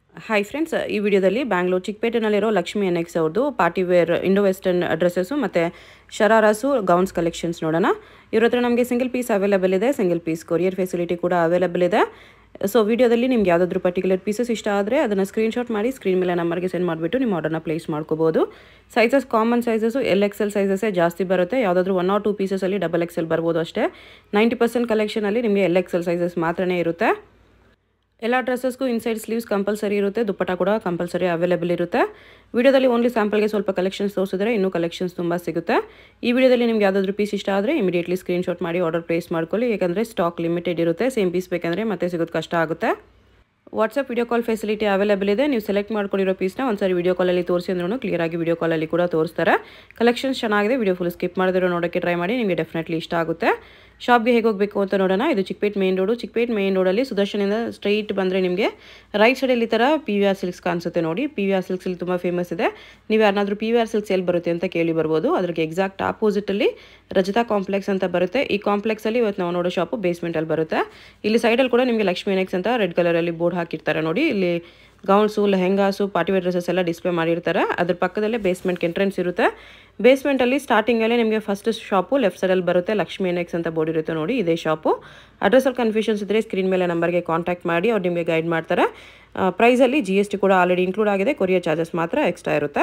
Hi friends ಈ ವಿಡಿಯೋದಲ್ಲಿ ಬ್ಯಾಂಗ್ಳೂರ್ ಚಿಕ್ಕಪೇಟೆನಲ್ಲಿರೋ ಲಕ್ಷ್ಮಿ ಎನ್ ಎಕ್ಸ್ ಅವ್ರದ್ದು party wear Indo western dresses ಮತ್ತು ಶರಾರಸು ಗೌನ್ಸ್ ಕಲೆಕ್ಷನ್ಸ್ ನೋಡೋಣ ಇವ್ರ ಹತ್ರ ನಮಗೆ ಸಿಂಗಲ್ ಪೀಸ್ ಅವೈಲೇಬಲ್ ಇದೆ ಸಿಂಗಲ್ ಪೀಸ್ ಕೊರಿಯರ್ ಫೆಸಿಲಿಟಿ ಕೂಡ ಅವೈಲೇಬಲ್ ಇದೆ ಸೊ ವಿಡಿಯೋದಲ್ಲಿ ನಿಮ್ಗೆ ಯಾವುದಾದ್ರೂ ಪರ್ಟಿಕ್ಯುಲರ್ ಪೀಸಸ್ ಇಷ್ಟ ಆದರೆ ಅದನ್ನು ಸ್ಕ್ರೀನ್ಶಾಟ್ ಮಾಡಿ ಸ್ಕ್ರೀನ್ ಮೇಲೆ ನಂಬರ್ಗೆ ಸೆಂಡ್ ಮಾಡಿಬಿಟ್ಟು ನಿಮ್ಮ ಆರ್ಡರ್ನ ಪ್ಲೇಸ್ ಮಾಡ್ಕೋಬೋದು sizes common sizes L XL ಸೈಜಸ್ಸೇ ಜಾಸ್ತಿ ಬರುತ್ತೆ ಯಾವುದಾದ್ರೂ ಒನ್ ಆರ್ ಟೂ ಪೀಸಸಲ್ಲಿ ಡಬಲ್ ಎಕ್ಸೆಲ್ ಬರ್ಬೋದು ಅಷ್ಟೇ ನೈಂಟಿ ಪರ್ಸೆಂಟ್ ಕಲೆಕ್ಷನಲ್ಲಿ ನಿಮಗೆ ಎಲ್ ಎಕ್ಸೆಲ್ ಸೈಜಸ್ ಮಾತ್ರನೇ ಇರುತ್ತೆ ಎಲ್ಲ ಡ್ರೆಸ್ಸಸ್ಗೂ ಇನ್ಸೈಡ್ ಸ್ಲೀವ್ಸ್ ಕಂಪಲ್ಸರಿ ಇರುತ್ತೆ ದುಪ್ಪಟ ಕೂಡ ಕಂಪಲ್ಸರಿ ಅವೈಲೇಬಲ್ ಇರುತ್ತೆ ವಿಡಿಯೋದಲ್ಲಿ ಓನ್ಲಿ ಸ್ಯಾಂಪಲ್ಗೆ ಸ್ವಲ್ಪ ಕಲೆಕ್ಷನ್ಸ್ ತೋರಿಸಿದ್ರೆ ಇನ್ನೂ ಕಲೆಕ್ಷನ್ಸ್ ತುಂಬ ಸಿಗುತ್ತೆ ಈ ವಿಡಿಯೋದಲ್ಲಿ ನಿಮ್ಗೆ ಯಾವುದಾದ್ರೂ ಪೀಸ್ ಇಷ್ಟ ಆದರೆ ಇಮಿಡಿಯೇಟ್ಲಿ ಸ್ಕ್ರೀನ್ಶಾಟ್ ಮಾಡಿ ಆರ್ಡರ್ ಪ್ಲೇಸ್ ಮಾಡ್ಕೊಳ್ಳಿ ಯಾಕಂದರೆ ಸ್ಟಾಕ್ ಲಿಮಿಟೆಡ್ ಇರುತ್ತೆ ಸೇಮ್ ಪೀಸ್ ಬೇಕಂದರೆ ಮತ್ತೆ ಸಿಗೋದು ಕಷ್ಟ ಆಗುತ್ತೆ WhatsApp video call facility available ಇದೆ ನೀವು ಸೆಲೆಕ್ಟ್ ಮಾಡ್ಕೊಂಡಿರೋ ಪೀಸ್ನ ಒಂದ್ಸರಿ ವಿಡಿಯೋ ಕಾಲಲ್ಲಿ ತೋರಿಸಿ ಅಂದ್ರೂ ಕ್ಲಿಯರಾಗಿ ವಿಡಿಯೋ ಕಾಲಲ್ಲಿ ಕೂಡ ತೋರಿಸ್ತಾರೆ ಕಲೆಕ್ಷನ್ಸ್ ಚೆನ್ನಾಗಿದೆ ವಿಡಿಯೋ ಫುಲ್ ಸ್ಕಿಪ್ ಮಾಡಿದಿರೋ ನೋಡೋಕ್ಕೆ ಟ್ರೈ ಮಾಡಿ ನಿಮಗೆ ಡೆಫಿನೆಟ್ಲಿ ಇಷ್ಟ ಆಗುತ್ತೆ ಶಾಪ್ಗೆ ಹೇಗೆ ಹೋಗಬೇಕು ಅಂತ ನೋಡೋಣ ಇದು Chickpet main road Chickpet main ರೋಡಲ್ಲಿ ಸುದರ್ಶನಿಂದ ಸ್ಟ್ರೈಟ್ ಬಂದರೆ ನಿಮಗೆ ರೈಟ್ ಸೈಡಲ್ಲಿ ಈ ಥರ ಪಿ ವಿ ಆರ್ ಸಿಲ್ಕ್ಸ್ ಕಾಣಿಸುತ್ತೆ ನೋಡಿ ಪಿ ವಿ ಆರ್ ಸಿಲ್ಕ್ಸ್ ಇಲ್ಲಿ ತುಂಬ ಫೇಮಸ್ ಇದೆ ನೀವು ಯಾರನ್ನಾದ್ರೂ ಪಿ ವಿ ಆರ್ ಸಿಲ್ಕ್ಸ್ ಎಲ್ಲಿ ಬರುತ್ತೆ ಅಂತ ಕೇಳಿ ಬರ್ಬೋದು ಅದ್ರಿಗೆ ಎಕ್ಸಾಕ್ಟ್ ಆಪೋಸಿಟಲ್ಲಿ ರಜತಾ ಕಾಂಪ್ಲೆಕ್ಸ್ ಅಂತ ಬರುತ್ತೆ ಈ ಕಾಂಪ್ಲೆಕ್ಸಲ್ಲಿ ಇವತ್ತು ನಾವು ನೋಡೋ ಶಾಪು ಬೇಸ್ಮೆಂಟಲ್ಲಿ ಬರುತ್ತೆ ಇಲ್ಲಿ ಸೈಡಲ್ಲಿ ಕೂಡ ನಿಮಗೆ ಲಕ್ಷ್ಮೀ ನೆಕ್ಸ್ ಅಂತ ರೆಡ್ ಕಲರಲ್ಲಿ ಬೋರ್ಡ್ ಹಾಕಿರ್ತಾರೆ ನೋಡಿ ಇಲ್ಲಿ ಗೌನ್ಸು ಲೆಹೆಂಗಾಸು ಪಾರ್ಟಿವೇರ್ ಡ್ರೆಸ್ಸಸ್ ಎಲ್ಲ ಡಿಸ್ಪ್ಲೇ ಮಾಡಿರ್ತಾರೆ ಅದ್ರ ಪಕ್ಕದಲ್ಲೇ ಬೇಸ್ಮೆಂಟ್ಗೆ ಎಂಟ್ರೆನ್ಸ್ ಇರುತ್ತೆ ಬೇಸ್ಮೆಂಟಲ್ಲಿ ಸ್ಟಾರ್ಟಿಂಗಲ್ಲೇ ನಿಮಗೆ ಫಸ್ಟ್ ಶಾಪು ಲೆಫ್ಟ್ ಸೈಡಲ್ಲಿ ಬರುತ್ತೆ ಲಕ್ಷ್ಮಿ ಎಕ್ಸ್ ಅಂತ ಬೋರ್ಡ್ ಇರುತ್ತೆ ನೋಡಿ ಇದೇ ಶಾಪು ಅಡ್ರೆಸ್ಸಲ್ಲಿ ಕನ್ಫ್ಯೂಷನ್ಸ್ ಇದ್ದರೆ ಸ್ಕ್ರೀನ್ ಮೇಲೆ ನಂಬರ್ಗೆ ಕಾಂಟ್ಯಾಕ್ಟ್ ಮಾಡಿ ಅವ್ರು ನಿಮಗೆ ಗೈಡ್ ಮಾಡ್ತಾರೆ ಪ್ರೈಸಲ್ಲಿ ಜಿ ಎಸ್ ಟಿ ಕೂಡ ಆಲ್ರೆಡಿ ಇನ್ಕ್ಲೂಡ್ ಆಗಿದೆ ಕೊರಿಯರ್ ಚಾರ್ಜಸ್ ಮಾತ್ರ ಎಕ್ಸ್ಟ್ರಾ ಇರುತ್ತೆ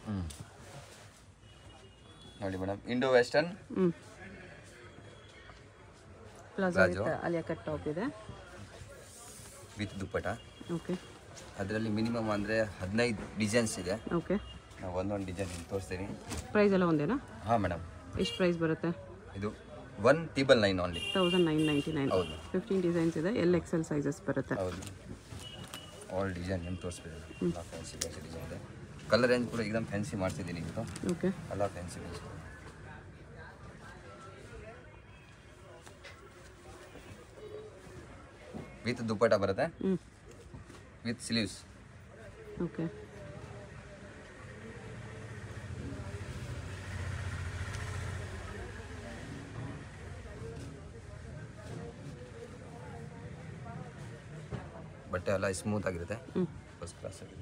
ನೋಡಿ ಮೇಡಮ್ ಇಂಡೋ ವೆಸ್ಟರ್ನ್ ಹ್ಞೂ ಪ್ಲಾಜೋ ಅಲಿಯಾ ಕಟ್ ಟಾಪ್ ಇದೆ ವಿತ್ ದುಪ್ಪಟ ಓಕೆ ಅದರಲ್ಲಿ ಮಿನಿಮಮ್ ಅಂದರೆ ಹದಿನೈದು ಡಿಸೈನ್ಸ್ ಇದೆ ಓಕೆ ನಾವು ಒಂದೊಂದು ಡಿಸೈನ್ ತೋರಿಸ್ತೀನಿ ಪ್ರೈಸ್ ಎಲ್ಲ ಒಂದೇನಾ ಹಾಂ ಮೇಡಮ್ ಎಷ್ಟು ಪ್ರೈಸ್ ಬರುತ್ತೆ ಇದು one double nine only thousand nine ninety nine ಹೌದು ಫಿಫ್ಟೀನ್ ಡಿಸೈನ್ಸ್ ಇದೆ ಎಲ್ ಎಕ್ಸೆಲ್ ಸೈಜಸ್ ಬರುತ್ತೆ ಹೌದು ಆಲ್ ಡಿಸೈನ್ ಏನು ತೋರಿಸ್ಬೇಕು ಫ್ಯಾನ್ಸಿ ಫ್ಯಾನ್ಸಿ ಡಿಸೈನ್ ಇದೆ ಕಲರ್ ರೇಂಜ್ ಕೂಡ एकदम ಫ್ಯಾನ್ಸಿ ಮಾಡಿಸಿದ್ದೀನಿ ಇವತ್ತು ಓಕೆ ಎಲ್ಲ ಫ್ಯಾನ್ಸಿ ರೇಂಜ್ ವಿತ್ ದುಪ್ಪಟ ಬರುತ್ತೆ ಹ್ಞೂ ವಿತ್ ಸ್ಲೀವ್ಸ್ ಓಕೆ ಬಟ್ಟೆ ಎಲ್ಲ ಸ್ಮೂತ್ ಆಗಿರುತ್ತೆ ಹ್ಞೂ ಫಸ್ಟ್ ಕ್ಲಾಸ್ ಆಗಿದೆ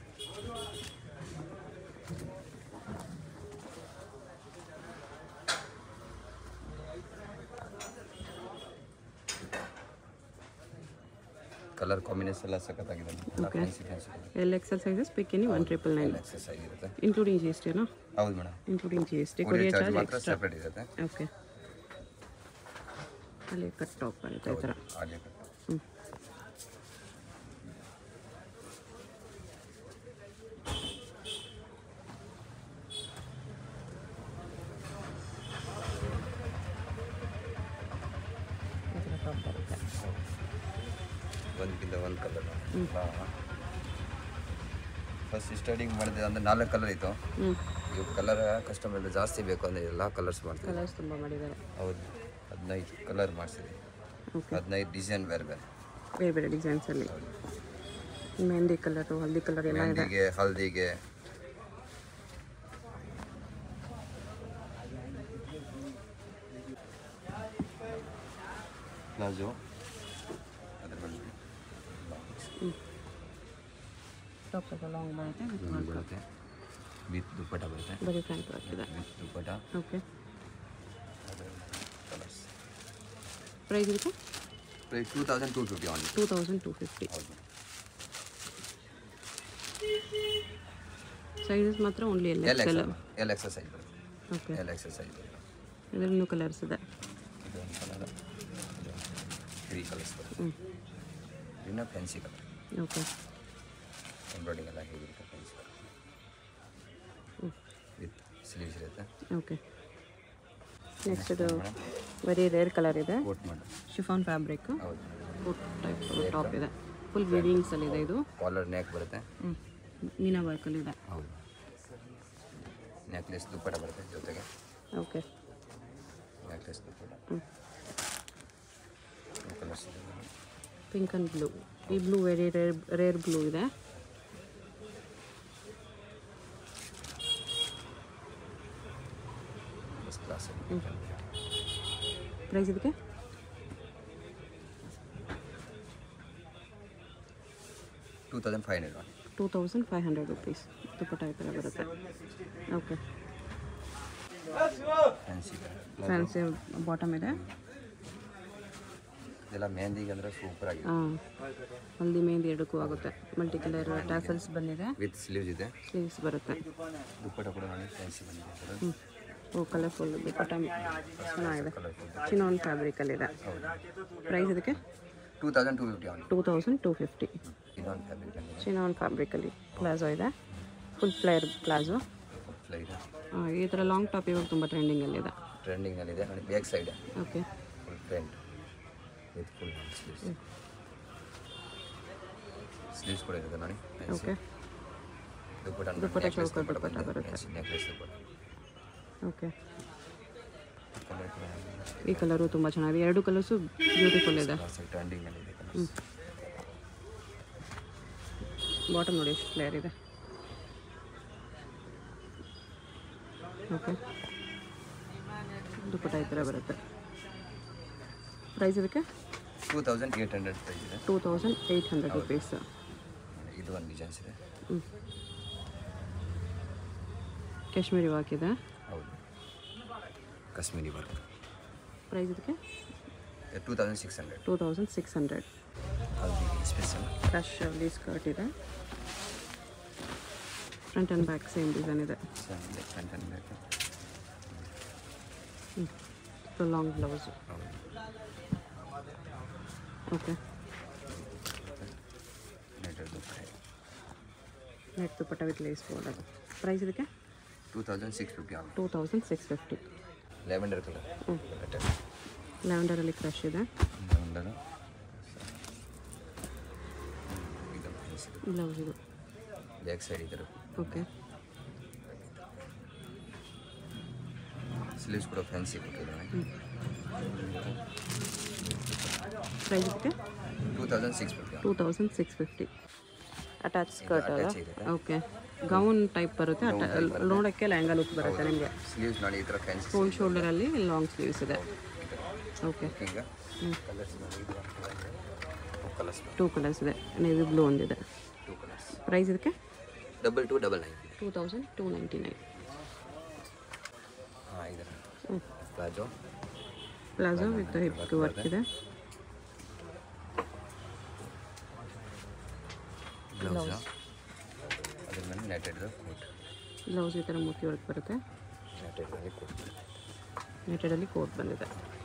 ಕಲರ್ ಕಾಂಬಿನೇಷನ್ ಎಲ್ಲ ಸಖತ್ತಾಗಿದೆ ಎಲ್ಲ Okay. Fancy fancy L XL sizes ಪಿಕ್ಕಿನಿ ಒನ್ ಟ್ರಿಪಲ್ ನೈನ್ ಎಕ್ಸಸ್ ಆಗಿರುತ್ತೆ ಇನ್ಕ್ಲೂಡಿಂಗ್ ಜಿ ಎಸ್ ಟಿನಾ ಹೌದು madam including G S T courier courier charge charge ಮಾತ್ರ ಎಕ್ಸ್ಟ್ರಾ ಸೆಪ್ರೇಟ್ ಇರುತ್ತೆ ಓಕೆ ಅಲ್ಲಿ ಕಟ್ ಟಾಪ್ ಬರುತ್ತೆ ಈ ಥರ ಹಾಗೆ ಹ್ಞೂ ಈ ಥರ ಟಾಪ್ ಬರುತ್ತೆ ಒಂದಕ್ಕಿಂತ ಒಂದು ಕಲರ್ ಫಸ್ಟ್ ಸ್ಟಾರ್ಟಿಂಗ್ ಮಾಡಿದೆ ಅಂದರೆ ನಾಲ್ಕು ಕಲರ್ ಇತ್ತು ಹ್ಞೂ ಇವಾಗ ಕಲರ್ ಕಸ್ಟಮರ್ ಜಾಸ್ತಿ ಬೇಕು ಅಂದರೆ ಎಲ್ಲ ಕಲರ್ಸ್ ಮಾಡ್ತೀವಿ ಕಲರ್ಸ್ ತುಂಬ ಮಾಡಿದ್ದಾರೆ ಹೌದು ಹದಿನೈದು ಕಲರ್ ಮಾಡಿಸಿದೆ ಓಕೆ ಹದಿನೈದು ಡಿಸೈನ್ ಬೇರೆ ಬೇರೆ ಬೇರೆ ಬೇರೆ ಡಿಸೈನ್ಸಲ್ಲಿ ಮೆಹಂದಿ ಕಲರು ಹಲ್ದಿ ಕಲರ್ ಎಲ್ಲ ಇದೆ ಮೆಹಂದಿಗೆ ಹಲ್ದಿಗೆ ಪ್ಲಾಜೋ ಅದ್ರ ಮೇಲೆ ಟಾಪ್ ಸ್ವಲ್ಪ ಲಾಂಗ್ ಬರುತ್ತೆ with ಹ್ಮ್, ಬರುತ್ತೆ ವಿತ್ ದುಪ್ಪಟ ಬರುತ್ತೆ ಬರೀ front work with dupatta okay colours price ಇರುತ್ತೆ price two thousand two fifty ಆನ್ ಟೂ ತೌಸಂಡ್ ಟೂ ಫಿಫ್ಟಿ ಹೌದು ಸೈಜಸ್ ಮಾತ್ರ only L L XL X L XL sizes ಬರುತ್ತೆ ಓಕೆ ಎಲ್ ಎಕ್ಸಸೈಸ್ ಬರುತ್ತೆ ಇದರಲ್ಲಿ ಇನ್ನೂ ಕಲರ್ಸ್ ಇದೆ ಇದು ಒಂದು ಕಲರ್ ತ್ರೀ ಕಲರ್ಸ್ ಬರುತ್ತೆ ಹ್ಞೂ ಇನ್ನು ಫ್ಯಾನ್ಸಿ ಕಲರ್ ಓಕೆ ಎಂಬ್ರಾಯ್ಡಿಂಗ್ ಎಲ್ಲ ಹೇಗಿರುತ್ತೆ ಫ್ಯಾನ್ಸಿ ಕಲರ್ ವಿತ್ ಸ್ಲೀವ್ಸ್ ಇರುತ್ತೆ ಓಕೆ ನೆಕ್ಸ್ಟ್ ಇದು ವೆರಿ ರೇರ್ ಕಲರ್ ಇದೆ ಕೋಟ್ ಮಾಡಿ ಶಿಫಾನ್ ಫ್ಯಾಬ್ರಿಕ್ ಹೌದು ಕೋಟ್ ಟೈಪ್ ಟಾಪ್ ಇದೆ ಫುಲ್ ವೀವಿಂಗ್ಸಲ್ಲಿ ಇದೆ ಇದು ಕಾಲರ್ ನೆಕ್ ಬರುತ್ತೆ ಹ್ಞೂ ಮೀನಾ ವರ್ಕಲ್ಲಿ ಇದೆ ಹೌದು ನೆಕ್ಲೆಸ್ ದುಪ್ಪಟ ಬರುತ್ತೆ ಜೊತೆಗೆ ಓಕೆ ನೆಕ್ಲೆಸ್ ದುಪ್ಪಟ ಹ್ಞೂ ಕಲರ್ಸ್ ಪಿಂಕ್ ಆ್ಯಂಡ್ ಬ್ಲೂ ಈ blue very rare rare blue ಇದೆ ಫಸ್ಟ್ ಕ್ಲಾಸ್ ಪ್ರೈಸ್ ಇದಕ್ಕೆ two thousand five hundred two thousand five hundred rupees dupatta ಈ ಥರ ಬರುತ್ತೆ ಓಕೆ ಫ್ಯಾನ್ಸಿ ಫ್ಯಾನ್ಸಿ ಬಾಟಮ್ ಇದೆ ಇದೆಲ್ಲ ಮೆಹಂದಿಗೆ ಅಂದರೆ ಸೂಪರ್ ಆಗಿದೆ ಹಾಂ ಹಲ್ದಿ ಮೆಹಂದಿ ಎರಡಕ್ಕೂ ಆಗುತ್ತೆ ಮಲ್ಟಿ ಕಲರ್ ಟ್ಯಾಸಲ್ಸ್ ಬಂದಿದೆ ವಿತ್ ಸ್ಲೀವ್ಸ್ ಇದೆ ಸ್ಲೀವ್ಸ್ ಬರುತ್ತೆ ದುಪ್ಪಟ್ಟ ಕೂಡ ನೋಡಿ ಫ್ಯಾನ್ಸಿ ಬಂದಿದೆ ಸರ್ ಹ್ಞೂ ಓ ಕಲರ್ಫುಲ್ ದುಪ್ಪಟ್ಟ ಚೆನ್ನಾಗಿದೆ ಕಲರ್ಫುಲ್ ಚಿನಾನ್ ಫ್ಯಾಬ್ರಿಕಲ್ಲಿದೆ ಪ್ರೈಸ್ ಇದಕ್ಕೆ ಟೂ ತೌಸಂಡ್ ಟೂ ಫಿಫ್ಟಿ ಆನ್ ಟೂ ತೌಸಂಡ್ ಟೂ ಫಿಫ್ಟಿ ಇದೊಂದು ಫ್ಯಾಬ್ರಿಕ್ ಬಂದಿದೆ ಚಿನಾನ್ ಫ್ಯಾಬ್ರಿಕಲ್ಲಿ ಪ್ಲಾಜೋ ಇದೆ ಫುಲ್ ಫ್ಲೇಯರ್ ಪ್ಲಾಜೋ ಫ್ಲೈ ಇದೆ ಈ ಥರ ಲಾಂಗ್ ಟಾಪ್ ಇವಾಗ ತುಂಬ ಟ್ರೆಂಡಿಂಗಲ್ಲಿದೆ ಟ್ರೆಂಡಿಂಗಲ್ಲಿದೆ ನೋಡಿ back side okay full print with full sleeves sleeves ಕೂಡ ಇದೆ ನೋಡಿ ಓಕೆ ದುಪ್ಪಟ್ಟ ದುಪ್ಪಟ್ಟ necklace ಚೌಕ ದುಪ್ಪಟ್ಟ ದುಪ್ಪಟ್ಟ ಬಂದಿದೆ. ಬರುತ್ತೆ. necklace ದುಪ್ಪಟ್ಟ ಓಕೆ ಕಲರ್ ಕೂಡ ಈ ಕಲರು ತುಂಬ ಚೆನ್ನಾಗಿದೆ ಎರಡು ಕಲರ್ಸು ಬ್ಯೂಟಿಫುಲ್ ಇದೆ ಟ್ರೆಂಡಿಂಗಲ್ಲಿದೆ ಕಲರ್ಸ್ ಬಾಟಮ್ ನೋಡಿ ಎಷ್ಟು ಫ್ಲೇಯರ್ ಇದೆ ಓಕೆ ದುಪ್ಪಟ್ಟ ಈ ಥರ ಬರುತ್ತೆ ಪ್ರೈಸ್ ಇದಕ್ಕೆ two thousand eight hundred price ಇದೆ two thousand eight hundred rupees ಇದು ಒಂದು ಡಿಸೈನ್ಸ್ ಇದೆ ಹ್ಞೂ ಕಾಶ್ಮೀರಿ ವರ್ಕ್ ಇದೆ ಹೌದು ಕಾಶ್ಮೀರಿ ವರ್ಕ್ ಪ್ರೈಸ್ ಇದಕ್ಕೆ two thousand six hundred two thousand six hundred haldi special crush ಅಲ್ಲಿ ಸ್ಕರ್ಟ್ ಇದೆ front and back same design ಇದೆ front and back long blouse ಹೌದು ಓಕೆ ನೆಟರ್ ದುಪ್ಪಟ್ಟೆ net dupatta with lace border price ಇದಕ್ಕೆ ಟೂ ತೌಸಂಡ್ ಸಿಕ್ಸ್ ಫಿಫ್ಟಿ ಆಗುತ್ತೆ two thousand six fifty lavender colour ಹ್ಞೂ ಲ್ಯಾವೆಂಡರಲ್ಲಿ ಕ್ರಶ್ ಇದೆ ಲೆವೆಂಡರು ಇದು ಬ್ಲೌಸ್ ಇದು ಬ್ಯಾಕ್ ಸೈಡ್ ಇದರ ಓಕೆ ಸ್ಲೀವ್ಸ್ ಕೂಡ ಫ್ಯಾನ್ಸಿ ಕೊಟ್ಟಿದ್ದಾನೆ ಪ್ರೈಸ್ ಇದಕ್ಕೆ two thousand six fifty two thousand six fifty attach skirt ಅಲ್ಲ attach ಇರುತ್ತೆ. ಓಕೆ ಗೌನ್ ಟೈಪ್ ಬರುತ್ತೆ ಅಟ ನೋಡೋಕ್ಕೆ ಲೆಹಂಗಾ ಲುಕ್ ಬರುತ್ತೆ ನಿಮಗೆ ಸ್ಲೀವ್ಸ್ ನೋಡಿ ಈ ಥರ ಫ್ಯಾನ್ಸಿ ಫುಲ್ ಶೋಲ್ಡರಲ್ಲಿ ಲಾಂಗ್ ಸ್ಲೀವ್ಸ್ ಇದೆ ಓಕೆ ಈಗ ಕಲರ್ಸ್ ನೋಡಿ ಇದು ಕಲರ್ಸ್ ಟೂ ಕಲರ್ಸ್ ಇದೆ ನೇವಿ ಬ್ಲೂ ಒಂದಿದೆ ಟೂ ಕಲರ್ಸ್ ಪ್ರೈಸ್ ಇದಕ್ಕೆ double two double nine two thousand two ninety nine ಹಾಂ ಇದರ palazzo palazzo with hip work ಇದೆ ಬ್ಲೌಸ್ ಅದ್ರ ಮೇಲೆ ನೆಟೆಡ್ ಕೋಟ್ ಬ್ಲೌಸ್ ಈ ಥರ ಮೂತಿ ವರ್ಕ್ ಬರುತ್ತೆ ನೆಟೆಡ್ನಲ್ಲಿ ಕೋಟ್ ನೆಟೆಡಲ್ಲಿ ಕೋಟ್ ಬಂದಿದೆ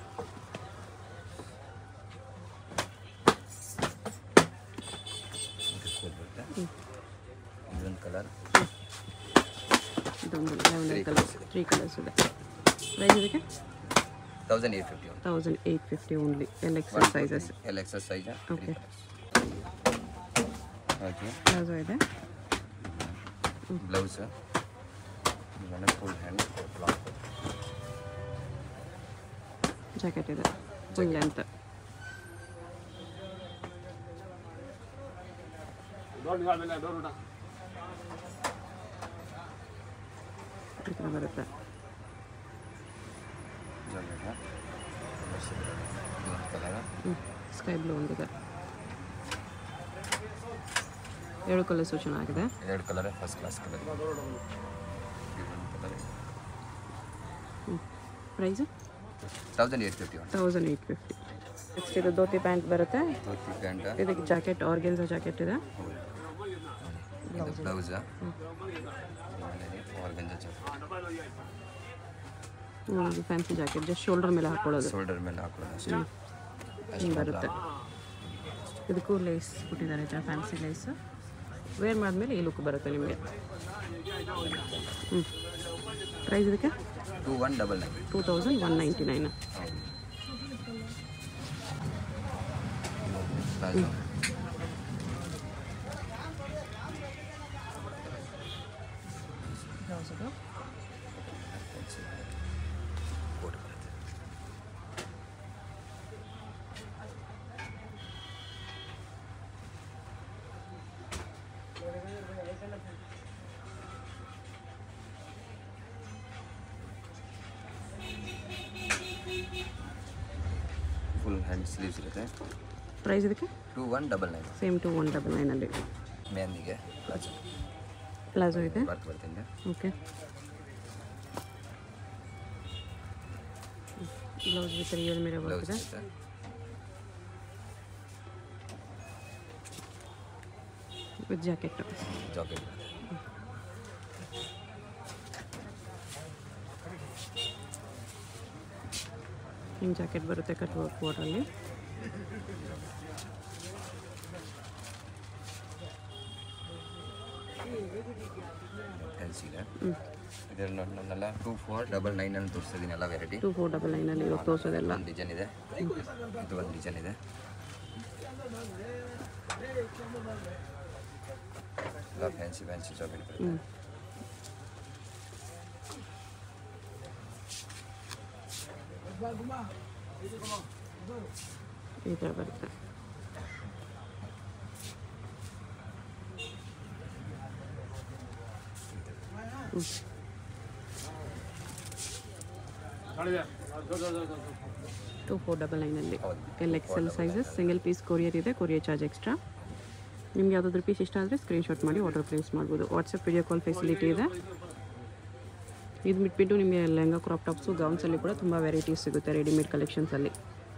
ಇದು ಕೋಟ್ ಬರುತ್ತೆ ಇದೊಂದು ಕಲರ್ ಇದೊಂದು ಲೆವೆಂಡರ್ ಕಲರ್ಸ್ ತ್ರೀ ಕಲರ್ಸ್ ಇದೆ ಪ್ರೈಸ್ ಇದಕ್ಕೆ ತೌಸಂಡ್ ಏಯ್ಟ್ ಫಿಫ್ಟಿ ಒಂದು thousand eight fifty only L XL sizes L XL sizes Okay. Okay palazzo ಇದೆ ಬ್ಲೌಸ್ ಇದನ್ನು full hand coat long coat jacket ಇದೆ ಫುಲ್ ಲೆಂತ್ ಈ ಥರ ಬರುತ್ತೆ ಜಾಕೆಟ್ ಇದೊಂದು ಕಲರ್ ಸ್ಕೈ ಬ್ಲೂ ಒಂದಿದೆ ಏಳು ಕಲರ್ಸು ಚೆನ್ನಾಗಿದೆ ಎರಡು ಕಲರ್ ಫಸ್ಟ್ ಕ್ಲಾಸ್ ಕಲರ್ ಇದೊಂದು colour price thousand eight fifty one thousand eight fifty next ಇದು ಧೋತಿ ಪ್ಯಾಂಟ್ ಬರುತ್ತೆ ಧೋತಿ ಪ್ಯಾಂಟ್ ಇದಕ್ಕೆ ಜಾಕೆಟ್ ಆರ್ಗೆನ್ಸ ಜಾಕೆಟ್ ಇದೆ ಇದು blouse organza fancy jacket just shoulder ಮೇಲೆ ಹಾಕೊಳ್ಳೋದು ಶೋಲ್ಡರ್ ಮೇಲೆ ಹಾಕೊಳ್ಳೋದು ಅಷ್ಟೇ ಹಿಂಗೆ ಬರುತ್ತೆ ಇದಕ್ಕೂ ಲೇಸ್ ಕೊಟ್ಟಿದ್ದಾರೆ ಈ ಥರ ಫ್ಯಾನ್ಸಿ ಲೇಸ್ ವೇರ್ ಮಾಡಿದ್ಮೇಲೆ ಈ ಲುಕ್ ಬರುತ್ತೆ ನಿಮಗೆ ಹ್ಞೂ ಪ್ರೈಸ್ ಇದಕ್ಕೆ two one double nine two thousand one ninety nine palazzo coat ಬರುತ್ತೆ ಫುಲ್ ಹ್ಯಾಂಡ್ ಸ್ಲೀವ್ಸ್ ಇರುತ್ತೆ ಪ್ರೈಸ್ ಇದಕ್ಕೆ two one double nine same two one double ನೈನಲ್ಲಿ ಮೆಹಂದಿಗೆ ಪ್ಲಾಜೋ ಪ್ಲಾಜೋ ಇದೆ ವರ್ಕ್ ಬರ್ತೀನಿ okay blouse with real mirror work blouse ಇದೆ ಜೊತೆ with jacket jacket ಹಿಂಗೆ ಜಾಕೆಟ್ ಬರುತ್ತೆ ಕಟ್ ವರ್ಕ್ ಬೋರ್ಡಲ್ಲಿ ಫ್ಯಾನ್ಸಿಗೆ ಇದರಲ್ಲಿ ನನ್ನೆಲ್ಲ ಟೂ ಫೋರ್ ಡಬಲ್ ನೈನ್ ಅಲ್ಲಿ ತೋರಿಸ್ತಿದ್ದೀನಿ ಎಲ್ಲ ವೆರೈಟಿ ಟೂ ಫೋರ್ ಡಬಲ್ ನೈನಲ್ಲಿ ಇವಾಗ ತೋರಿಸೋದೆಲ್ಲ ಒಂದು ಡಿಸೈನ್ ಇದೆ ಇದು ಒಂದು ಡಿಸೈನ್ ಇದೆ ಎಲ್ಲ ಫ್ಯಾನ್ಸಿ ಫ್ಯಾನ್ಸಿ ಜಾಕೆಟ್ ಬರುತ್ತೆ ಹ್ಞೂ ಈ ಥರ ಬರುತ್ತೆ ಟೂ ಫೋರ್ ಡಬಲ್ ನೈನಲ್ಲಿ ಹೌದು L XL sizes single piece courier ಇದೆ ಕೊರಿಯರ್ ಚಾರ್ಜ್ ಎಕ್ಸ್ಟ್ರಾ ನಿಮ್ಗೆ ಯಾವುದಾದ್ರೂ ಪೀಸ್ ಇಷ್ಟ ಆದರೆ ಸ್ಕ್ರೀನ್ಶಾಟ್ ಮಾಡಿ ಆರ್ಡರ್ ಪ್ಲೇಸ್ ಮಾಡ್ಬೋದು ವಾಟ್ಸಪ್ ವಿಡಿಯೋ ಕಾಲ್ ಫೆಸಿಲಿಟಿ ಇದೆ ಇದು ಬಿಟ್ಬಿಟ್ಟು ನಿಮಗೆ ಲೆಹಂಗಾ ಕ್ರಾಪ್ ಟಾಪ್ಸು ಗೌನ್ಸಲ್ಲಿ ಕೂಡ ತುಂಬ ವೆರೈಟೀಸ್ ಸಿಗುತ್ತೆ ರೆಡಿಮೇಡ್ ಕಲೆಕ್ಷನ್ಸಲ್ಲಿ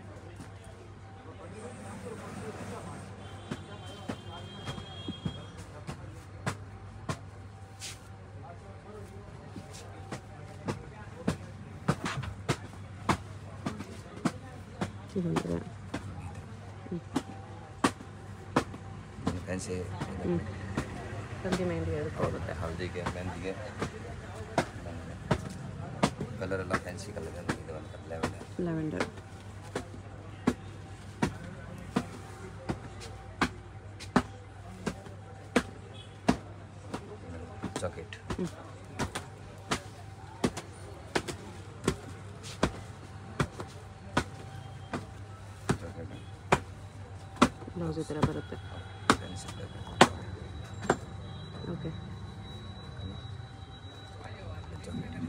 ಇದೊಂಥರ ಫ್ಯಾನ್ಸಿ ಸಂಧಿ ಮೆಹಂದಿ ಹೌದು ಹಳದಿಗೆ ಮೆಹಂದಿಗೆ ಕಲರ್ ಎಲ್ಲ ಫ್ಯಾನ್ಸಿ ಕಲರ್ ಇದೆ ಒಂದು level lavender jacket jacket blouse ಈ ಥರ ಬರುತ್ತೆ ಫ್ಯಾನ್ಸಿ ಓಕೆ ಜಾಕೆಟ್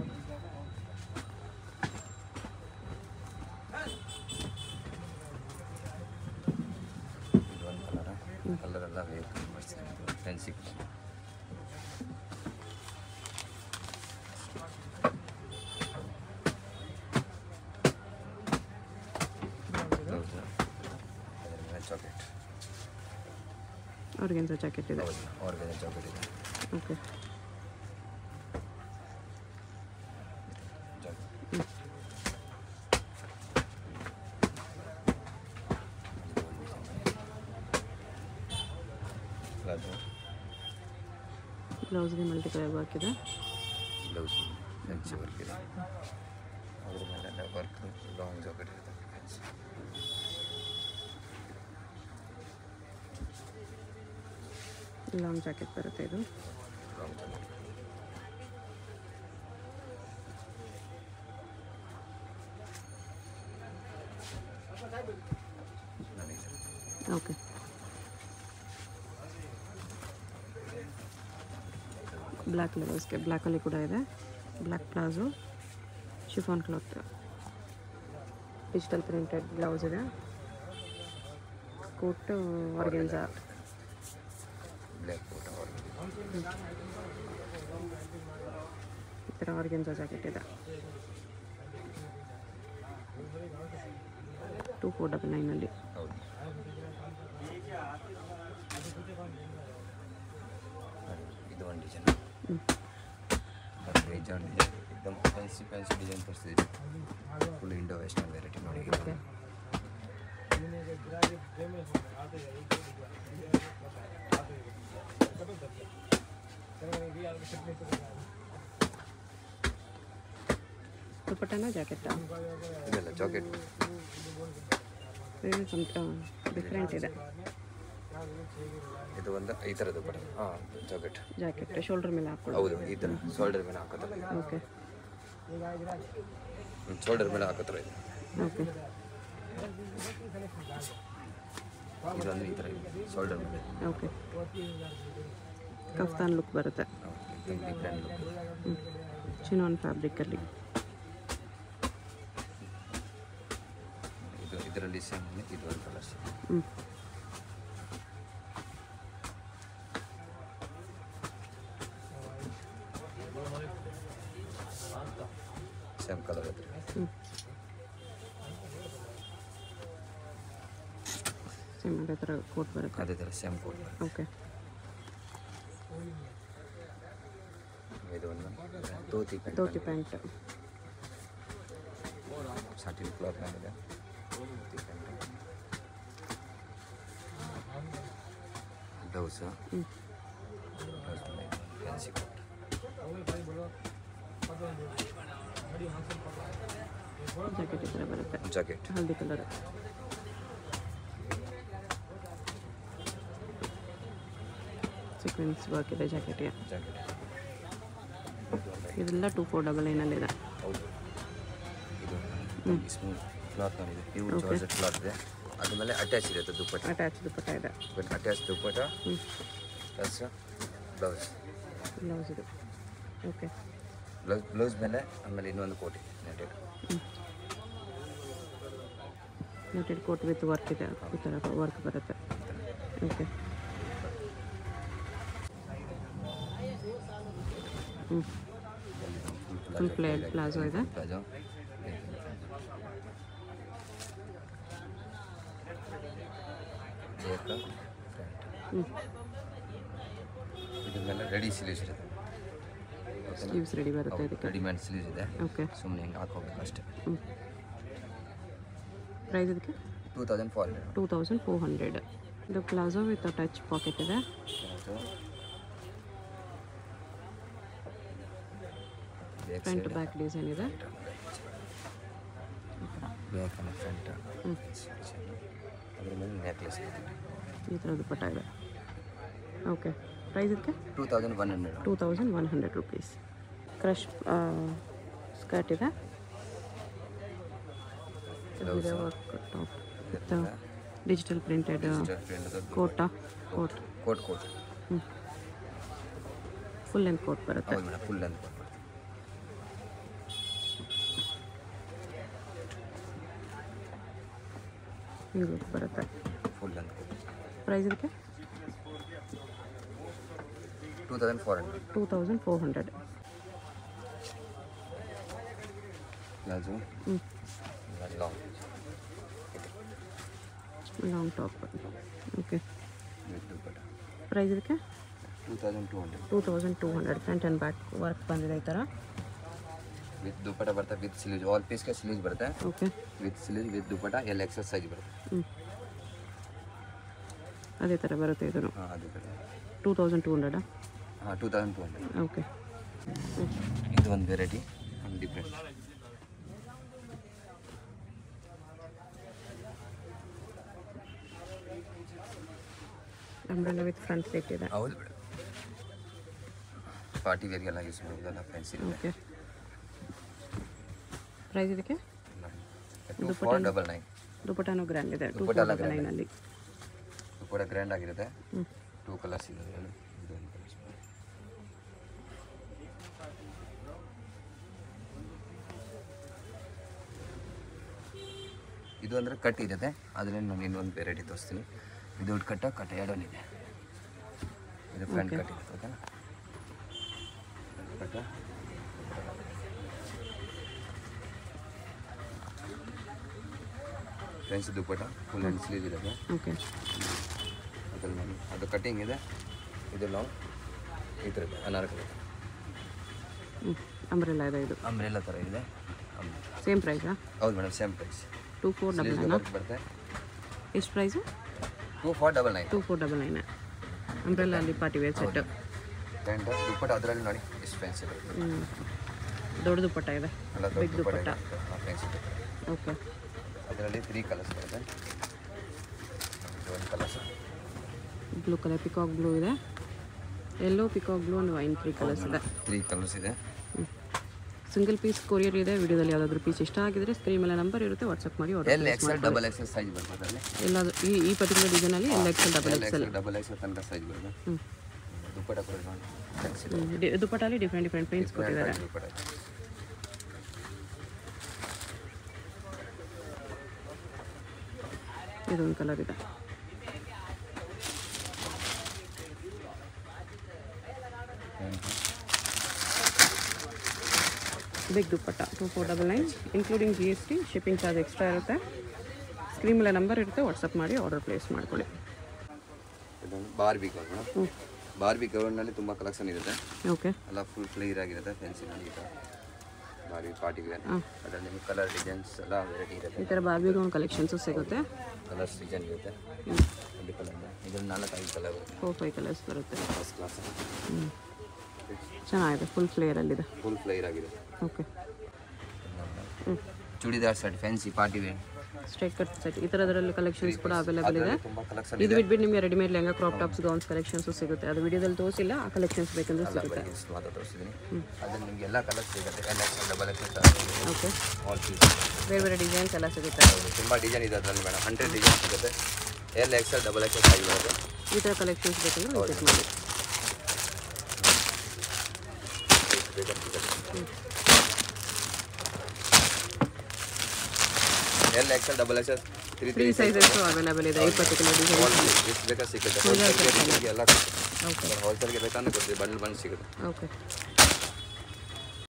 ಇದು ಒಂದು ಕಲರ ಕಲರ್ ಎಲ್ಲ ವೇರ್ ಮಾಡಿಸ್ತೀನಿ ಫ್ಯಾನ್ಸಿ ಬ್ಲೌಸ್ ಅದರ ಮೇಲೆ ಜಾಕೆಟ್ ಅವ್ರಿಗೆಂತ ಜಾಕೆಟ್ ಇದೆ ಹೌದು ಅವ್ರಿಗೆ ಜಾಕೆಟ್ ಇದೆ ಓಕೆ ಜಾಕೆಟ್ ಪ್ಲಾಜೋ ಬ್ಲೌಸ್ಗೆ ಮಲ್ಟಿ ಕಲರ್ ವರ್ಕ್ ಇದೆ ಬ್ಲೌಸ್ ಫ್ಯಾನ್ಸಿ ವರ್ಕ್ ಇದೆ ಅದ್ರ ಮೇಲೆ ವರ್ಕ್ ಲಾಂಗ್ ಜಾಕೆಟ್ ಇರುತ್ತೆ ಫ್ಯಾನ್ಸಿ ಲಾಂಗ್ ಜಾಕೆಟ್ ಬರುತ್ತೆ ಇದು ಲಾಂಗ್ ಜಾಕೆಟ್ ನನಗೆ ಓಕೆ ಬ್ಲ್ಯಾಕ್ ಲೆವಲ್ಸ್ಗೆ ಬ್ಲ್ಯಾಕಲ್ಲಿ ಕೂಡ ಇದೆ black palazzo chiffon cloth digital printed blouse ಇದೆ ಕೋಟ್ ಆರ್ಗೆನ್ಸಾ ಬ್ಲ್ಯಾಕ್ ಕೋಟ್ ಅವ್ರಿಗೆ ಈ ಥರ ಆರ್ಗೆನ್ಸಾ ಜಾಕೆಟ್ ಇದೆ ಟೂ ಫೋರ್ ಡಬಲ್ ನೈನಲ್ಲಿ ಹೌದು ಇದು ಒಂದು ಡಿಸೈನ್ ಹ್ಞೂ ಡಿಸೈನ್ ಡಿಸೈನ್ एकदम fancy fancy design ತೋರಿಸ್ತಿದ್ದೀವಿ full Indo western variety ನೋಡಿ ಓಕೆ ದುಪಟ್ಟನ ಜಾಕೆಟಾ ಇದೆಲ್ಲ ಜಾಕೆಟ್ ಡಿಫ್ರೆಂಟ್ ಇದೆ ಇದು ಒಂದು ಈ ಥರದ್ದು ಬಡ ಹಾಂ ಜಾಕೆಟ್ ಜಾಕೆಟ್ ಶೋಲ್ಡರ್ ಮೇಲೆ ಹಾಕೊಳ್ಳಿ ಹೌದು ಈ ಥರ ಶೋಲ್ಡರ್ ಮೇಲೆ ಹಾಕೋತಾರೆ ಓಕೆ ಶೋಲ್ಡರ್ ಮೇಲೆ ಹಾಕೋತಾರೆ ಇದು ಓಕೆ ಇದೊಂದು ಈ ಥರ ಶೋಲ್ಡರ್ ಮೇಲೆ ಓಕೆ ಕಫ್ತಾನ್ ಲುಕ್ ಬರುತ್ತೆ ಡಿಫ್ರೆಂಟ್ ಲುಕ್ ಹ್ಞೂ ಚಿನಾನ್ ಫ್ಯಾಬ್ರಿಕಲ್ಲಿ ಇದು ಇದರಲ್ಲಿ ಸೇಮ್ ಇದು ಒಂದು ಕಲರ್ ಹ್ಞೂ ಸೇಮ್ ಕಲರ್ ಐತ್ರಿ ಹ್ಞೂ ಸೇಮ್ ಅದೇ ಥರ ಕೋಟ್ ಬರುತ್ತೆ ಅದೇ ಥರ ಸೇಮ್ ಕೋಟ್ ಓಕೆ ಇದು ಒಂದು dhoti pant dhoti pant satin cloth ಮೇಲೆ ಧೋತಿ ಪ್ಯಾಂಟ್ ಬ್ಲೌಸ್ ಹ್ಞೂ ಬ್ಲೌಸ್ ಮೇಲೆ ಫ್ಯಾನ್ಸಿ ಕೋಟ್ ಜಾಕೆಟ್ ಈ ಥರ ಬರುತ್ತೆ jacket haldi colour sequence work ಇದೆ ಜಾಕೆಟ್ಗೆ ಜಾಕೆಟ್ ಇದೆಲ್ಲ ಟೂ ಫೋರ್ ಡಬಲ್ ನೈನಲ್ಲಿದೆ ಹೌದು ಇದು ಸ್ಮೂತ್ ಕ್ಲಾತ್ ನೋಡಿದೆ ಪ್ಯೂರ್ ಜಾರ್ಜೆಟ್ ಕ್ಲಾತ್ ಇದೆ ಅದ್ರ ಮೇಲೆ ಅಟ್ಯಾಚ್ ಇರುತ್ತೆ ದುಪ್ಪಟ್ಟ ಅಟ್ಯಾಚ್ ದುಪ್ಪಟ್ಟ ಇದೆ ಬಟ್ ಅಟ್ಯಾಚ್ ದುಪ್ಪಟ್ಟ ಹ್ಞೂ ಪ್ಲಸ್ ಬ್ಲೌಸ್ ಬ್ಲೌಸ್ ಇದು ಓಕೆ ಬ್ಲೌಸ್ ಬ್ಲೌಸ್ ಮೇಲೆ ಆಮೇಲೆ ಇನ್ನೊಂದು ಕೋಟಿ netted netted coat with work ಇದೆ ಈ ಥರ ವರ್ಕ್ ಬರುತ್ತೆ ಓಕೆ ಹ್ಞೂ ಫುಲ್ ಪ್ಲೇಟ್ ಪ್ಲಾಜೋ ಇದೆ ಪ್ಲಾಜೋ ಫ್ರಂಟ್ ಹ್ಞೂ ಇದ್ರ ಮೇಲೆ ರೆಡಿ ಸ್ಲೀವ್ಸ್ ಇರುತ್ತೆ ಸ್ಲೀವ್ಸ್ ರೆಡಿ ಬರುತ್ತೆ ಇದಕ್ಕೆ ರೆಡಿಮೇಡ್ ಸ್ಲೀವ್ಸ್ ಇದೆ ಓಕೆ ಸುಮ್ಮನೆ ಹಿಂಗೆ ಹಾಕೋಬೇಕು ಅಷ್ಟೇ ಹ್ಞೂ ಪ್ರೈಸ್ ಇದಕ್ಕೆ two thousand four hundred two thousand four hundred ಇದು ಪ್ಲಾಜೋ ವಿತ್ ಟಚ್ ಪಾಕೆಟ್ ಇದೆ ಫ್ರಂಟ್ ಬ್ಯಾಕ್ ಡಿಸೈನ್ ಇದೆ ಬ್ಯಾಕ್ ಆ್ಯಂಡ್ ಫ್ರಂಟ್ ಹ್ಞೂ ಅದ್ರ ಮೇಲೆ ನೆಕ್ಲೆಸ್ ಈ ಥರ ದುಪ್ಪಟ್ಟ ಇದೆ ಓಕೆ ಪ್ರೈಸ್ ಇದಕ್ಕೆ two thousand one hundred two thousand one hundred rupees crush skirt ಇದೆ ಇದೆ ವರ್ಕ್ ಟಾಪ್ ಡಿಜಿಟಲ್ ಪ್ರಿಂಟೆಡ್ ಕೋಟಾ ಕೋಟ್ ಕೋಟ್ ಕೋಟ್ ಹ್ಞೂ ಫುಲ್ ಲೆಂತ್ ಕೋಟ್ ಬರುತ್ತೆ ಹೌದು ಮೇಡಮ್ ಫುಲ್ ಅಂತ ಈ ಲುಕ್ ಬರುತ್ತೆ ಫುಲ್ ಅಂತ ಕೋಟ್ ಪ್ರೈಸ್ ಇದಕ್ಕೆ two thousand four hundred two thousand four hundred palazzo ಹ್ಞೂ long long top okay with dupatta price ಇದಕ್ಕೆ two thousand two hundred two thousand two hundred front and back work ಬಂದಿದೆ ಈ ಥರ with dupatta ಬರುತ್ತೆ with sleeves all ಪೀಸ್ಗೆ sleeves ಬರುತ್ತೆ okay with sleeve with dupatta L XS size ಬರುತ್ತೆ ಹ್ಞೂ ಅದೇ ಥರ ಬರುತ್ತೆ ಇದನ್ನು ಹಾಂ ಅದು ಕಡೆ ಟೂ ತೌಸಂಡ್ ಟೂ ಹಂಡ್ರೆಡಾ ಹಾಂ two thousand two hundred okay ಇದು ಒಂದು ವೆರೈಟಿ ಒಂದು different umbrella with front seat ಇದೆ ಹೌದು ಮೇಡಮ್ ಪಾರ್ಟಿ ವೇರ್ಗೆಲ್ಲ ಯೂಸ್ ಮಾಡೋದಲ್ಲ ಫ್ಯಾನ್ಸಿ ಓಕೆ ಪ್ರೈಸ್ ಇದಕ್ಕೆ ಟೂ ಫೋರ್ ಡಬಲ್ ನೈನ್ ದುಪಟಾನು ಗ್ರ್ಯಾಂಡ್ ಇದೆ ಟೂ ದುಪ್ಪಟ್ಟ ಎಲ್ಲ grand ನೈನಲ್ಲಿ ಇದು ಕೂಡ ಗ್ರ್ಯಾಂಡ್ ಆಗಿರುತ್ತೆ ಹ್ಞೂ ಟೂ ಕಲರ್ಸ್ ಇದೆ ಇದರಲ್ಲಿ. ಇದು ಒಂದು colours. ಇದು ಅಂದರೆ ಕಟ್ ಇರುತ್ತೆ ಅದರಲ್ಲಿ ನಾನು ಇನ್ನೊಂದು ವೆರೈಟಿ ತೋರಿಸ್ತೀನಿ ಇದು ಕಟ್ಟ ಕಟ್ ಎರಡೊಂದು ಇದೆ ಇದು ಫ್ರಂಟ್ ಕಟ್ ಇರುತ್ತೆ ಓಕೆನಾ ಕಟ್ಟ friends dupatta full hand sleeve ಇರುತ್ತೆ ಓಕೆ ಅದ್ರಲ್ಲಿ ನೋಡಿ ಅದು ಕಟ್ಟಿಂಗ್ ಇದೆ ಇದು ಲಾಂಗ್ ಈ ಥರ ಇದೆ ಅನಾರ್ಕಲಿ ಹ್ಞೂ ಅಂಬ್ರೆಲ್ಲ ಇದೆ ಇದು ಅಂಬ್ರೆಲ್ಲ ಥರ ಇದೆ ಸೇಮ್ ಪ್ರೈಸಾ ಹೌದು madam same price two four double ಸ್ಲೀವ್ಗೆ ನೈನಾ ವರ್ಕ್ ಬರುತ್ತೆ ಎಷ್ಟು price two four double nine two four double nine umbrella ಅಲ್ಲಿ party wear set and dupatta ಅದರಲ್ಲಿ ನೋಡಿ ಎಷ್ಟು ಫ್ಯಾನ್ಸಿ ಬರುತ್ತೆ ಹ್ಞೂ ದೊಡ್ಡ ದುಪ್ಪಟ್ಟ ಇದೆ ಎಲ್ಲ ಬಿಗ್ ದೊಡ್ಡ ದುಪ್ಪಟ್ಟ ದುಪ್ಪಟ್ಟ ಫ್ಯಾನ್ಸಿ ದುಪ್ಪಟ್ಟ ಓಕೆ ಅದರಲ್ಲಿ ತ್ರೀ ಕಲರ್ಸ್ ಬರುತ್ತೆ ಇದು ಒಂದು colours blue colour peacock blue ಇದೆ ಎಲ್ಲೋ ಪಿಕಾಕ್ ಬ್ಲೂ ಒಂದು ವೈನ್ ತ್ರೀ ಕಲರ್ಸ್ ಇದೆ ತ್ರೀ ಕಲರ್ಸ್ ಇದೆ ಸಿಂಗಲ್ ಪೀಸ್ ಕೊರಿಯರ್ ಇದೆ ವಿಡಿಯೋದಲ್ಲಿ ಯಾವುದಾದ್ರೂ ಪೀಸ್ ಇಷ್ಟ ಆಗಿದ್ರೆ ಸ್ಕ್ರೀನ್ ಮೇಲೆ ನಂಬರ್ ಇರುತ್ತೆ ವಾಟ್ಸಪ್ ಮಾಡಿ order L XL double XL size ಬರ್ತದೆ ಅದರಲ್ಲಿ ಎಲ್ಲಾದರೂ ಈ ಈ ಪರ್ಟಿಕ್ಯುಲರ್ ಡಿಸೈನಲ್ಲಿ ಎಲ್ಲ XL double L XL XL double XL ತನಕ ಸೈಜ್ ಬರುತ್ತೆ ಹ್ಞೂ ದುಪ್ಪಟ್ಟ ಕೂಡ ನೋಡಿ ಫ್ಯಾನ್ಸಿ ಇದೆ ದುಪ್ಪಟ್ಟಲ್ಲಿ ಡಿಫ್ರೆಂಟ್ ಡಿಫ್ರೆಂಟ್ ಪ್ರಿಂಟ್ಸ್ ಕೊಟ್ಟಿದ್ದಾರೆ ದುಪ್ಪಟ್ಟ ಇದೊಂದು ಕಲರ್ ಇದೆ big dupatta two four double nine including G S T shipping charge extra ಇರುತ್ತೆ ಸ್ಕ್ರೀನ್ ಮೇಲೆ ನಂಬರ್ ಇರುತ್ತೆ ವಾಟ್ಸಪ್ ಮಾಡಿ ಆರ್ಡರ್ ಪ್ಲೇಸ್ ಮಾಡ್ಕೊಳ್ಳಿ ಇದೊಂದು ಬಾರ್ಬಿ ಗೌನ್ ಮೇಡಮ್ ಬಾರ್ಬಿ ಗೌನ್ನಲ್ಲಿ ತುಂಬ ಕಲೆಕ್ಷನ್ ಇರುತ್ತೆ ಓಕೆ ಎಲ್ಲ ಫುಲ್ ಕ್ಲಿಯರ್ ಆಗಿರುತ್ತೆ ಫೆನ್ಸಿನಲ್ಲಿ ಇದೆ ಬಾರ್ಬಿ ಪಾರ್ಟಿ ವೇರ್ ಅದರಲ್ಲಿ ನಿಮ್ಗೆ ಕಲರ್ ಡಿಸೈನ್ಸ್ ಎಲ್ಲ ವೆರೈಟಿ ಇರುತ್ತೆ ಈ ಥರ ಬಾರ್ಬಿ ಗೌನ್ ಕಲೆಕ್ಷನ್ಸು ಸಿಗುತ್ತೆ ಕಲರ್ಸ್ ಡಿಸೈನ್ ಇರುತ್ತೆ ಒಂದು ಕಲರ್ ಇದ್ರಲ್ಲಿ ನಾಲ್ಕು ಐದು ಕಲರ್ ಬರುತ್ತೆ ಫೋರ್ ಫೈವ್ ಕಲರ್ಸ್ ಬರುತ್ತೆ ಫಸ್ಟ್ ಕ್ಲಾಸ್ ಹ್ಞೂ ಚೆನ್ನಾಗಿದೆ ಫುಲ್ ಫ್ಲೇಯರಲ್ಲಿದೆ ಫುಲ್ ಫ್ಲೈರ್ ಆಗಿದೆ okay churidar set fancy party wear straight cut set ಈ ಥರದ್ರಲ್ಲಿ ಕಲೆಕ್ಷನ್ಸ್ ಕೂಡ ಅವೈಲೇಬಲ್ ಇದೆ ತುಂಬ ಕಲೆಕ್ಷನ್ ಇದು ಬಿಟ್ಬಿಟ್ಟು ನಿಮಗೆ readymade lehenga crop tops gowns collections ಸಿಗುತ್ತೆ ಅದು ವಿಡಿಯೋದಲ್ಲಿ ತೋರಿಸಿಲ್ಲ ಆ ಕಲೆಕ್ಷನ್ಸ್ ಬೇಕಂದ್ರೆ ಸಿಗುತ್ತೆ ಇಷ್ಟು ಮಾತ್ರ ತೋರಿಸಿದ್ದೀನಿ ಅದ್ರಲ್ಲಿ ನಿಮಗೆ ಎಲ್ಲ ಕಲರ್ಸ್ ಸಿಗುತ್ತೆ L X double X okay all piece ಬೇರೆ ಬೇರೆ ಡಿಸೈನ್ಸ್ ಎಲ್ಲ ಸಿಗುತ್ತೆ ತುಂಬ ಡಿಸೈನ್ ಇದೆ ಅದರಲ್ಲಿ ಮೇಡಮ್ ಹಂಡ್ರೆಡ್ ಡಿಸೈನ್ ಸಿಗುತ್ತೆ L X L double X L ಆಗಿರೋದು ಈ ಥರ ಕಲೆಕ್ಷನ್ಸ್ ಬೇಕಂದ್ರೆ ವಿಸಿಟ್ ಮಾಡಿ L X L double X L three three three sizes available ಇದೆ ಈ ಪರ್ಟಿಕ್ಯುಲರ್ ಡಿಸೈನ್ ಎಷ್ಟು ಬೇಕಾದ್ರೆ ಸಿಗುತ್ತೆ ಹೋಲ್ಸೇಲ್ಗೆ ಎಲ್ಲ ಓಕೆ ಹೋಲ್ಸೇಲ್ಗೆ ಬೇಕಂದ್ರೆ ಕೊಡ್ತೀವಿ ಬಂಡಲ್ ಬಂದು ಸಿಗುತ್ತೆ ಓಕೆ